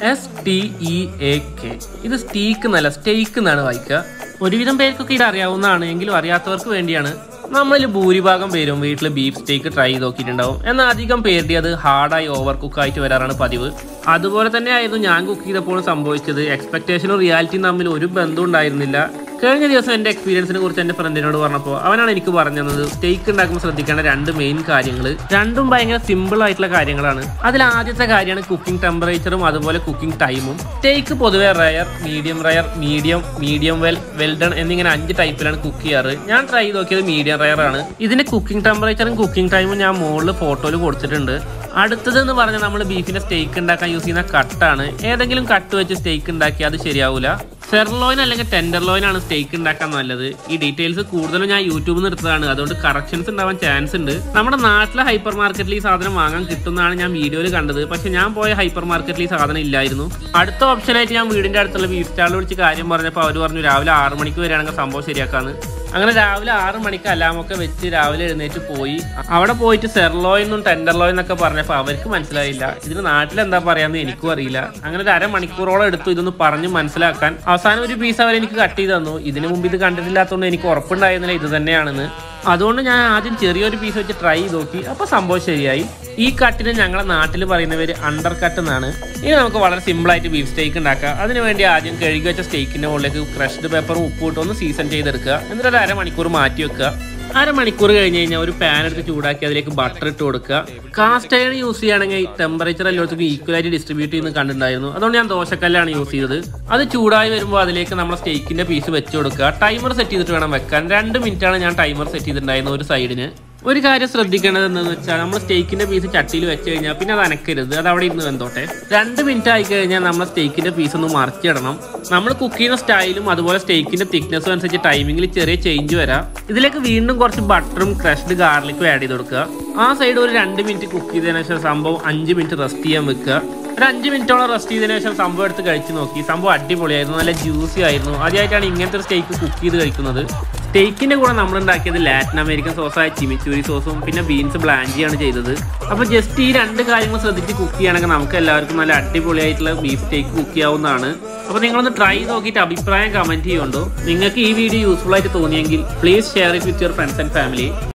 S T E A K ഇത് സ്റ്റീക്ക് എന്നല്ല സ്റ്റേക്ക് എന്നാണ് വായിക്കുക ഒരുവിധം പേർക്കൊക്കെ ഇത് അറിയാവുന്നതാണ് എങ്കിലും അറിയാത്തവർക്ക് വേണ്ടിയാണ് നമ്മളിൽ ഭൂരിഭാഗം പേരും വീട്ടിൽ ബീഫ് സ്റ്റേക്ക് ട്രൈ ചെയ്ത് നോക്കിയിട്ടുണ്ടാവും എന്നാൽ അധികം പേരുടെ അത് ഹാർഡായി ഓവർ കുക്കായിട്ട് വരാറാണ് പതിവ് അതുപോലെ തന്നെ ആയിരുന്നു ഞാൻ കുക്ക് ചെയ്തപ്പോൾ സംഭവിച്ചത് എക്സ്പെക്ടേഷനും റിയാലിറ്റിയും തമ്മിൽ ഒരു ബന്ധം ഉണ്ടായിരുന്നില്ല കഴിഞ്ഞ ദിവസം എൻ്റെ എക്സ്പീരിയൻസിനെ കുറിച്ച് എൻ്റെ ഫ്രണ്ടിനോട് പറഞ്ഞപ്പോൾ അവനാണ് എനിക്ക് പറഞ്ഞു തന്നത് സ്റ്റേക്ക് ഉണ്ടാക്കുമ്പോൾ ശ്രദ്ധിക്കേണ്ട രണ്ട് മെയിൻ കാര്യങ്ങൾ രണ്ടും ഭയങ്കര സിമ്പിൾ ആയിട്ടുള്ള കാര്യങ്ങളാണ് അതിൽ ആദ്യത്തെ കാര്യമാണ് കുക്കിംഗ് ടെമ്പറേച്ചറും അതുപോലെ കുക്കിംഗ് ടൈമും സ്റ്റേക്ക് പൊതുവെ rare medium rare medium medium well well done എന്നിങ്ങനെ അഞ്ച് ടൈപ്പിലാണ് കുക്ക് ചെയ്യാറ് ഞാൻ ട്രൈ ചെയ്ത് നോക്കിയത് മീഡിയം റയർ ആണ് ഇതിന്റെ കുക്കിംഗ് ടെമ്പറേച്ചറും കുക്കിംഗ് ടൈമും ഞാൻ മുകളിൽ ഫോട്ടോയിൽ കൊടുത്തിട്ടുണ്ട് അടുത്തത് എന്ന് പറഞ്ഞാൽ നമ്മൾ ബീഫിന്റെ സ്റ്റേക്ക് ഉണ്ടാക്കാൻ യൂസ് ചെയ്യുന്ന കട്ടാണ് ഏതെങ്കിലും കട്ട് വെച്ച് സ്റ്റേക്ക് ഉണ്ടാക്കിയാൽ അത് ശരിയാവില്ല സെർലോയിൻ അല്ലെങ്കിൽ ടെൻഡർലോയിൻ ആണ് സ്റ്റേക്ക് ഉണ്ടാക്കാൻ നല്ലത് ഈ ഡീറ്റെയിൽസ് കൂടുതലും ഞാൻ യൂട്യൂബിൽ നിന്ന് എടുത്തതാണ് അതുകൊണ്ട് കറക്ഷൻസ് ഉണ്ടാവാൻ ചാൻസ് ഉണ്ട് നമ്മുടെ നാട്ടിലെ ഹൈപ്പർ മാർക്കറ്റിൽ ഈ സാധനം വാങ്ങാൻ കിട്ടുന്നതാണ് ഞാൻ വീഡിയോയിൽ കണ്ടത് പക്ഷെ ഞാൻ പോയ ഹൈപ്പർ മാർക്കറ്റിൽ ഈ സാധനം ഇല്ലായിരുന്നു അടുത്ത ഓപ്ഷനായിട്ട് ഞാൻ വീടിന്റെ അടുത്തുള്ള ബീഫ് സ്റ്റാളിൽ വിളിച്ച് കാര്യം പറഞ്ഞപ്പോൾ അവർ പറഞ്ഞു രാവിലെ ആറ് മണിക്ക് വരികയാണെങ്കിൽ സംഭവം ശരിയാക്കാന്ന് അങ്ങനെ രാവിലെ ആറ് മണിക്ക് അലാമൊക്കെ വെച്ച് രാവിലെ എഴുന്നേറ്റ് പോയി അവിടെ പോയിട്ട് സെർലോയിന്നും ടെൻഡർലോയും എന്നൊക്കെ പറഞ്ഞപ്പോൾ അവർക്ക് മനസ്സിലായില്ല ഇതിന് നാട്ടിൽ എന്താ പറയാന്ന് എനിക്കും അറിയില്ല അങ്ങനെ ഒരു അരമണിക്കൂറോളം എടുത്തു ഇതൊന്ന് പറഞ്ഞ് മനസ്സിലാക്കാൻ അവസാനം ഒരു പീസ് അവർ എനിക്ക് കട്ട് ചെയ്ത് തന്നു ഇതിനു മുമ്പ് ഇത് കണ്ടിട്ടില്ലാത്തതുകൊണ്ട് എനിക്ക് ഉറപ്പുണ്ടായിരുന്നില്ല ഇത് തന്നെയാണെന്ന് അതുകൊണ്ട് ഞാൻ ആദ്യം ചെറിയൊരു പീസ് വെച്ച് ട്രൈ ചെയ്ത് നോക്കി അപ്പോൾ സംഭവം ശരിയായി ഈ കട്ടിന് ഞങ്ങളെ നാട്ടിൽ പറയുന്നവര് അണ്ടർ കട്ട് എന്നാണ് ഇനി നമുക്ക് വളരെ സിമ്പിൾ ആയിട്ട് ബീഫ് സ്റ്റേക്ക് ഉണ്ടാക്കാം അതിനുവേണ്ടി ആദ്യം കഴുകി വെച്ച സ്റ്റേക്കിന്റെ മുകളിലേക്ക് ക്രഷ്ഡ് പേപ്പറും ഉപ്പും ഇട്ട് ഒന്ന് സീസൺ ചെയ്തെടുക്കുക എന്നിട്ട് ഒരു അരമണിക്കൂർ മാറ്റി വെക്കുക അരമണിക്കൂർ കഴിഞ്ഞ് കഴിഞ്ഞാൽ ഒരു പാൻ എടുത്ത് ചൂടാക്കി അതിലേക്ക് ബട്ടർ ഇട്ട് കൊടുക്കുക കാസ്റ്റ് അയൺ യൂസ് ചെയ്യുകയാണെങ്കിൽ ടെമ്പറേച്ചർ എല്ലായിടത്തും ഈക്വൽ ആയിട്ട് ഡിസ്ട്രിബ്യൂട്ട് ചെയ്യുന്ന കണ്ടിട്ടുണ്ടായിരുന്നു അതുകൊണ്ട് ഞാൻ ദോശക്കല്ലാണ് യൂസ് ചെയ്തത് അത് ചൂടായി വരുമ്പോൾ അതിലേക്ക് നമ്മൾ സ്റ്റേക്കിന്റെ പീസ് വെച്ച് കൊടുക്കുക ടൈമർ സെറ്റ് ചെയ്തിട്ട് വേണം വെക്കാൻ രണ്ട് മിനിറ്റാണ് ഞാൻ ടൈമർ സെറ്റ് ചെയ്തിട്ടുണ്ടായിരുന്നത് ഒരു സൈഡിന് ഒരു കാര്യം ശ്രദ്ധിക്കേണ്ടത് എന്താണെന്ന് വെച്ചാൽ നമ്മൾ സ്റ്റേക്കിന്റെ പീസ് ചട്ടിയിൽ വെച്ച് കഴിഞ്ഞാൽ പിന്നെ അത് അനക്കരുത് അത് അവിടെ ഇരുന്ന് വെന്തോട്ടെ രണ്ട് മിനിറ്റ് ആയി കഴിഞ്ഞാൽ നമ്മൾ സ്റ്റേക്കിന്റെ പീസ് ഒന്ന് മറിച്ചിടണം നമ്മൾ കുക്ക് ചെയ്യുന്ന സ്റ്റൈലും അതുപോലെ സ്റ്റേക്കിന്റെ തിക്നെസ്സും അനുസരിച്ച് ടൈമിങ്ങിൽ ചെറിയ ചേഞ്ച് വരാം ഇതിലേക്ക് വീണ്ടും കുറച്ച് ബട്ടറും ക്രഷ്ഡ് ഗാർലിക്കും ആഡ് ചെയ്ത് കൊടുക്കുക ആ സൈഡ് ഒരു രണ്ട് മിനിറ്റ് കുക്ക് ചെയ്തതിനു ശേഷം സംഭവം അഞ്ച് മിനിറ്റ് റെസ്റ്റ് ചെയ്യാൻ വെക്കുക ഒരു അഞ്ച് മിനിറ്റോളം റെസ്റ്റ് ചെയ്തതിനു ശേഷം സംഭവം എടുത്ത് കഴിച്ച് നോക്കി സംഭവം അടിപൊളിയായിരുന്നു നല്ല ജ്യൂസി ആയിരുന്നു ആദ്യമായിട്ടാണ് ഇങ്ങനത്തെ ഒരു സ്റ്റേക്ക് കുക്ക് ചെയ്ത് കഴിക്കുന്നത് സ്റ്റേക്കിന്റെ കൂടെ നമ്മൾ ഉണ്ടാക്കിയത് ലാറ്റിൻ അമേരിക്കൻ സോസായ ചിമിച്ചൂരി സോസും പിന്നെ ബീൻസ് ബ്ലാഞ്ചിയാണ് ചെയ്തത് അപ്പോൾ ജസ്റ്റ് ഈ രണ്ട് കാര്യങ്ങൾ ശ്രദ്ധിച്ച് കുക്ക് ചെയ്യുകയാണെങ്കിൽ നമുക്ക് എല്ലാവർക്കും നല്ല അടിപൊളിയായിട്ടുള്ള ബീഫ് സ്റ്റേക്ക് കുക്ക് ചെയ്യാവുന്നതാണ് അപ്പോൾ നിങ്ങളൊന്ന് ട്രൈ നോക്കിയിട്ട് അഭിപ്രായം കമന്റ് ചെയ്യുന്നുണ്ടോ നിങ്ങൾക്ക് ഈ വീഡിയോ യൂസ്ഫുൾ ആയിട്ട് തോന്നിയെങ്കിൽ please share it with your friends and family